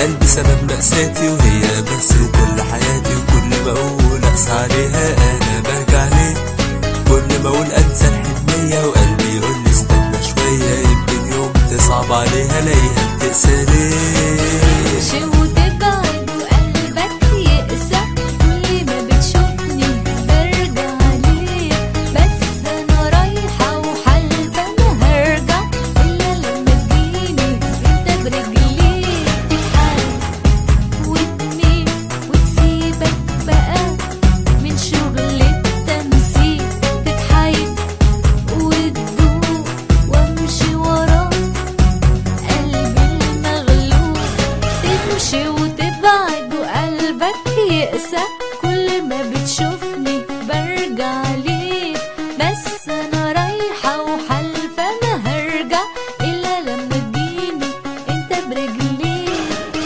قلبي سبب مأساتي وهي بس وكل حياتي وكل ما اقول اقسى عليها انا برجع ليه كل ما اقول انسى الحنية وقلبي يقول لي استنى شوية يمكن يوم تصعب عليها الاقيها بتقسى ليه شي وتبعد وقلبك يقسى كل ما بتشوفني برجع ليك بس انا رايحة وحالفة انا هرجع الا لما تجيني انت برجليك تحاول وتميل وتسيبك بقى من شغل التمثيل تتحايل وتدوق وامشي وراك قلبي المغلوب تمشي وتبعد وقلبك يقسى كل ما بتشوفني برجع ليك بس انا رايحة وحالفة انا هرجع الا لما تجيني انت برجليك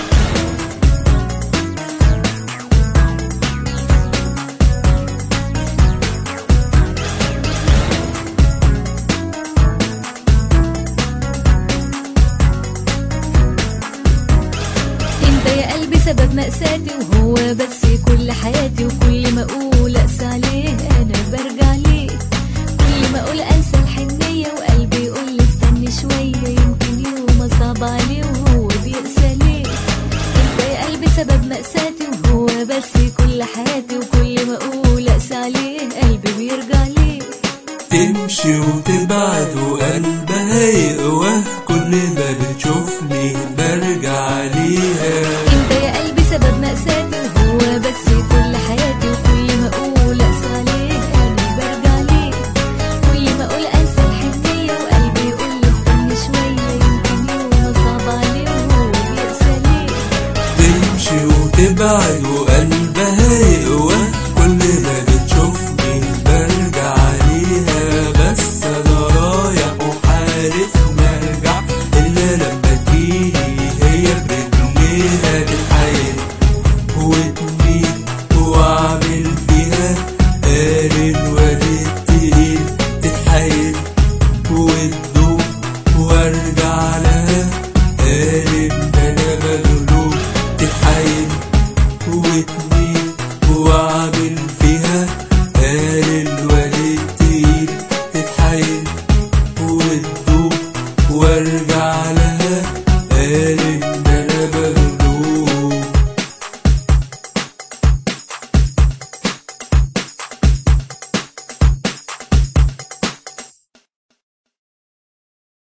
انت يا قلبي سبب مأساتي وهو بس كل حياتي وكل ما اقول اقسى عليه انا برجع ليه كل ما اقول انسى الحنية وقلبي يقول لي استني شوية يمكن يوم اصعب عليه وهو بيقسى ليه انت يا قلبي سبب مأساتي وهو بس كل حياتي وكل ما اقول اقسى عليه قلبي بيرجع ليه تمشي وتبعد وقلبها يقوى كل ما بتشوفني برجع ليها انت يا قلبي سبب مأساتي وهو بس كل حياتي وكل ما اقول اقسى عليه انا برجع ليه كل ما اقول انسى الحنية وقلبي يقول لي استني شوية يمكن يوم اصعب عليه وهو بيقسى ليه تمشي وتبعد